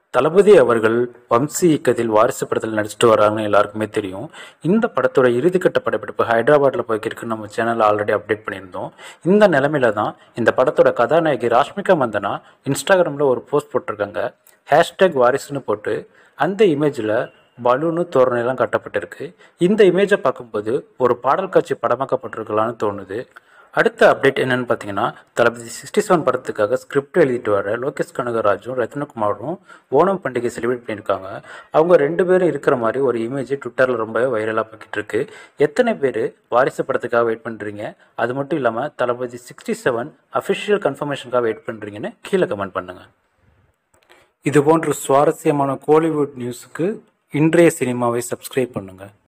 தளபதி அவர்கள் வம்சி இயக்கத்தில் வாரிசு படத்தில் நடிச்சிட்டு வராங்கன்னு எல்லாருக்குமே தெரியும் இந்த படத்தோட இறுதிக்கட்ட படப்பிடிப்பு ஹைதராபாத்தில் போய்க்கிருக்கு நம்ம சேனலில் ஆல்ரெடி அப்டேட் பண்ணியிருந்தோம் இந்த நிலமையில தான் இந்த படத்தோட கதாநாயகி ராஷ்மிகா மந்தனா இன்ஸ்டாகிராமில் ஒரு போஸ்ட் போட்டிருக்காங்க ஹேஷ்டேக் வாரிசுன்னு போட்டு அந்த இமேஜில் பலூனு தோரணையெல்லாம் கட்டப்பட்டிருக்கு இந்த இமேஜை பார்க்கும்போது ஒரு பாடல் காட்சி படமாக்கப்பட்டிருக்கலான்னு தோணுது அடுத்த அப்டேட் என்னன்னு பார்த்தீங்கன்னா தளபதி சிக்ஸ்டி செவன் படத்துக்காக ஸ்கிரிப்ட் எழுதிட்டு வர லோகேஷ் கனகராஜும் ரத்னகுமாரும் ஓணம் பண்டிகை செலிப்ரேட் பண்ணியிருக்காங்க அவங்க ரெண்டு பேரும் இருக்கிற மாதிரி ஒரு இமேஜ் ட்விட்டரில் ரொம்ப வைரலாக போய்கிட்டு இருக்கு எத்தனை பேர் வாரிசு படத்துக்காக வெயிட் பண்ணுறீங்க அது மட்டும் இல்லாமல் தளபதி சிக்ஸ்டி செவன் அஃபிஷியல் கன்ஃபர்மேஷனுக்காக வெயிட் பண்ணுறீங்கன்னு கீழே கமெண்ட் பண்ணுங்கள் இது போன்ற சுவாரஸ்யமான கோலிவுட் நியூஸுக்கு இன்றைய சினிமாவை சப்ஸ்கிரைப் பண்ணுங்கள்